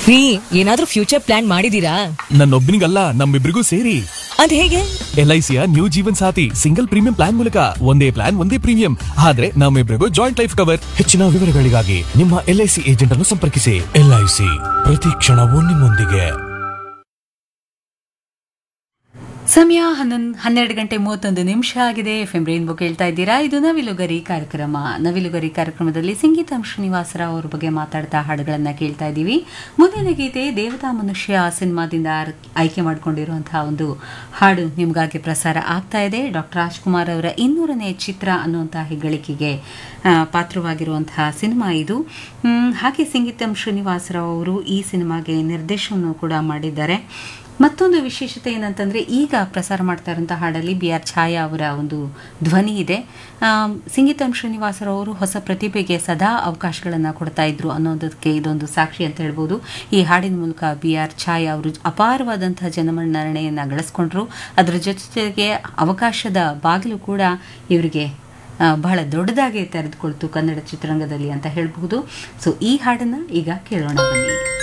ರೀ ಏನಾದ್ರೂ future plan ಮಾಡಿದೀರಾ ನನ್ನೊಬ್ಬನಿಗಲ್ಲ ನಮ್ಮಿಬ್ರಿಗೂ ಸೇರಿ ಅದ್ ಹೇಗೆ ಎಲ್ ಐ ಸಿಯ new Jeevan Saathi single premium plan ಮೂಲಕ ಒಂದೇ ಪ್ಲಾನ್ ಒಂದೇ ಪ್ರೀಮಿಯಂ ಆದ್ರೆ ನಮ್ಮಿಬ್ರಿಗೂ ಜಾಯಿಂಟ್ ಲೈಫ್ ಕವರ್ ಹೆಚ್ಚಿನ ವಿವರಗಳಿಗಾಗಿ ನಿಮ್ಮ ಎಲ್ ಐ ಸಿ ಏಜೆಂಟ್ ಅನ್ನು ಸಂಪರ್ಕಿಸಿ ಎಲ್ ಐ ಸಿ ಪ್ರತಿ ಕ್ಷಣವೂ ನಿಮ್ಮೊಂದಿಗೆ ಸಮಯ ಹನ್ನೊಂದು ಹನ್ನೆರಡು ಗಂಟೆ ಮೂವತ್ತೊಂದು ನಿಮಿಷ ಆಗಿದೆ ಎಫ್ ಎಂ ರೈನ್ಬೋ ಕೇಳ್ತಾ ಇದ್ದೀರಾ ಇದು ನವಿಲುಗರಿ ಕಾರ್ಯಕ್ರಮ ನವಿಲುಗರಿ ಕಾರ್ಯಕ್ರಮದಲ್ಲಿ ಸಂಗೀತ ಶ್ರೀನಿವಾಸರಾವ್ ಅವ್ರ ಬಗ್ಗೆ ಮಾತಾಡ್ತಾ ಹಾಡುಗಳನ್ನ ಕೇಳ್ತಾ ಇದ್ದೀವಿ ಮುಂದಿನ ಗೀತೆ ದೇವತಾ ಮನುಷ್ಯ ಸಿನಿಮಾದಿಂದ ಆರ್- ಆಯ್ಕೆ ಮಾಡಿಕೊಂಡಿರುವಂತಹ ಒಂದು ಹಾಡು ನಿಮಗಾಗಿ ಪ್ರಸಾರ ಆಗ್ತಾ ಇದೆ ಡಾಕ್ಟರ್ ರಾಜ್ಕುಮಾರ್ ಅವರ ಇನ್ನೂರನೇ ಚಿತ್ರ ಅನ್ನುವಂತಹ ಹೆಗ್ಗಳಿಕೆಗೆ ಆ, ಪಾತ್ರವಾಗಿರುವಂತಹ ಸಿನಿಮಾ ಇದು ಹ್ಮ್, ಹಾಗೆ ಸಂಗೀತಂ ಶ್ರೀನಿವಾಸರಾವ್ ಅವರು ಈ ಸಿನಿಮಾಗೆ ನಿರ್ದೇಶನವನ್ನು ಕೂಡ ಮಾಡಿದ್ದಾರೆ ಮತ್ತೊಂದು ವಿಶೇಷತೆ ಏನಂತಂದ್ರೆ ಈಗ ಪ್ರಸಾರ ಮಾಡ್ತಾ ಇರುವಂತಹ ಹಾಡಲ್ಲಿ ಬಿ ಆರ್ ಛಾಯಾ ಅವರ ಒಂದು ಧ್ವನಿ ಇದೆ ಆಮ್, ಸಂಗೀತಂ ಶ್ರೀನಿವಾಸರಾವ್ ಅವರು ಹೊಸ ಪ್ರತಿಭೆಗೆ ಸದಾ ಅವಕಾಶಗಳನ್ನು ಕೊಡ್ತಾ ಇದ್ರು ಅನ್ನೋದಕ್ಕೆ ಇದೊಂದು ಸಾಕ್ಷಿ ಅಂತ ಹೇಳ್ಬೋದು ಈ ಹಾಡಿನ ಮೂಲಕ ಬಿ ಆರ್ ಛಾಯಾ ಅವರು ಅಪಾರವಾದಂತಹ ಜನಮನ್ನಣೆಯನ್ನು ಗಳಿಸ್ಕೊಂಡ್ರು ಅದರ ಜೊತೆಗೆ ಅವಕಾಶದ ಬಾಗಿಲು ಕೂಡ ಇವರಿಗೆ ಆ, ಬಹಳ ದೊಡ್ಡದಾಗಿ ತೆರೆದುಕೊಳ್ತು ಕನ್ನಡ ಚಿತ್ರರಂಗದಲ್ಲಿ ಅಂತ ಹೇಳ್ಬಹುದು ಸೊ ಈ ಹಾಡನ್ನ ಈಗ ಕೇಳೋಣ ಬನ್ನಿ